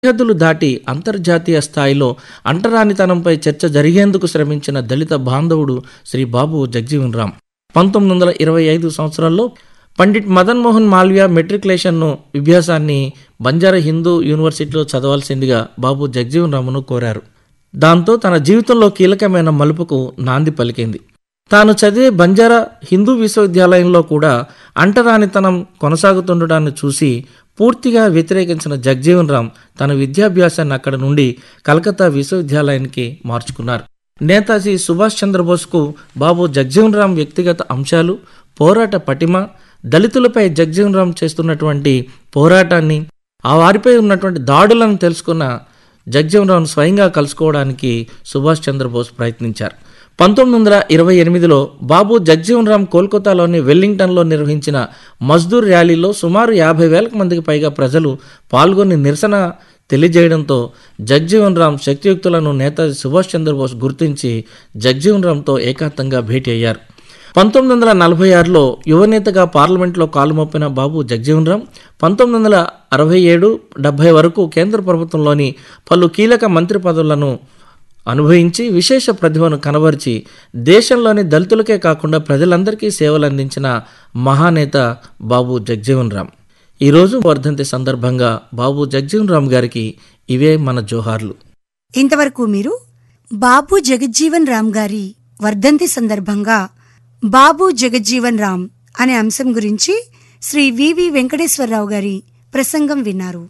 సరిహద్దులు దాటి అంతర్జాతీయ స్థాయిలో అంటరానితనంపై చర్చ జరిగేందుకు శ్రమించిన దళిత బాంధవుడు శ్రీ బాబు జగ్జీవన్ రామ్ పంతొమ్మిది వందల ఇరవై ఐదు సంవత్సరాల్లో పండిట్ మదన్ మోహన్ మాల్వియా మెట్రికులేషన్ను విభ్యాసాన్ని బంజారా హిందూ యూనివర్సిటీలో చదవాల్సిందిగా బాబు జగ్జీవన్ రామును కోరారు దాంతో తన జీవితంలో కీలకమైన మలుపుకు నాంది పలికింది తాను చదివే బంజారా హిందూ విశ్వవిద్యాలయంలో కూడా అంటరానితనం కొనసాగుతుండడాన్ని చూసి పూర్తిగా వ్యతిరేకించిన జగ్జీవన్ రామ్ తన విద్యాభ్యాసాన్ని అక్కడ నుండి కలకత్తా విశ్వవిద్యాలయానికి మార్చుకున్నారు నేతాజీ సుభాష్ చంద్రబోస్కు బాబు జగ్జీవన్ రామ్ వ్యక్తిగత అంశాలు పోరాట పటిమ దళితులపై జగ్జీవన్ రామ్ చేస్తున్నటువంటి పోరాటాన్ని ఆ వారిపై ఉన్నటువంటి దాడులను తెలుసుకున్న జగ్జీవన్ రామ్ స్వయంగా కలుసుకోవడానికి సుభాష్ చంద్రబోస్ ప్రయత్నించారు పంతొమ్మిది వందల ఇరవై ఎనిమిదిలో బాబు జగ్జీవన్ రామ్ కోల్కతాలోని వెల్లింగ్టన్లో నిర్వహించిన మజ్దూర్ ర్యాలీలో సుమారు యాభై వేలకు మందికి పైగా ప్రజలు పాల్గొని నిరసన తెలియజేయడంతో జగ్జీవన్ రామ్ శక్తియుక్తులను నేతాజీ సుభాష్ చంద్రబోస్ గుర్తించి జగ్జీవన్ రామ్తో ఏకాంతంగా భేటీ అయ్యారు పంతొమ్మిది వందల నలభై ఆరులో యువనేతగా పార్లమెంట్లో కాలుమొప్పిన బాబు జగ్జీవన్ రామ్ పంతొమ్మిది వందల అరవై ఏడు డెబ్బై వరకు కేంద్ర ప్రభుత్వంలోని పలు కీలక మంత్రి పదవులను అనుభవించి విశేష ప్రతిభను కనబరిచి దేశంలోని దళితులకే కాకుండా ప్రజలందరికీ సేవలు అందించిన మహానేత బాబు జగ్జీవన్ రామ్ ఈరోజు వర్ధంతి సందర్భంగా బాబు జగ్జీవన్ రామ్ గారికి ఇవే మన జోహార్లు ఇంతవరకు మీరు బాబు జగజ్జీవన్ రామ్ గారి వర్ధంతి సందర్భంగా బాబు జగజ్జీవన్ రామ్ అనే అంశం గురించి శ్రీ వివి వెంకటేశ్వరరావు గారి ప్రసంగం విన్నారు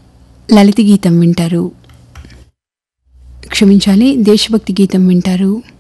లలిత గీతం వింటారు క్షమించాలి దేశభక్తి గీతం వింటారు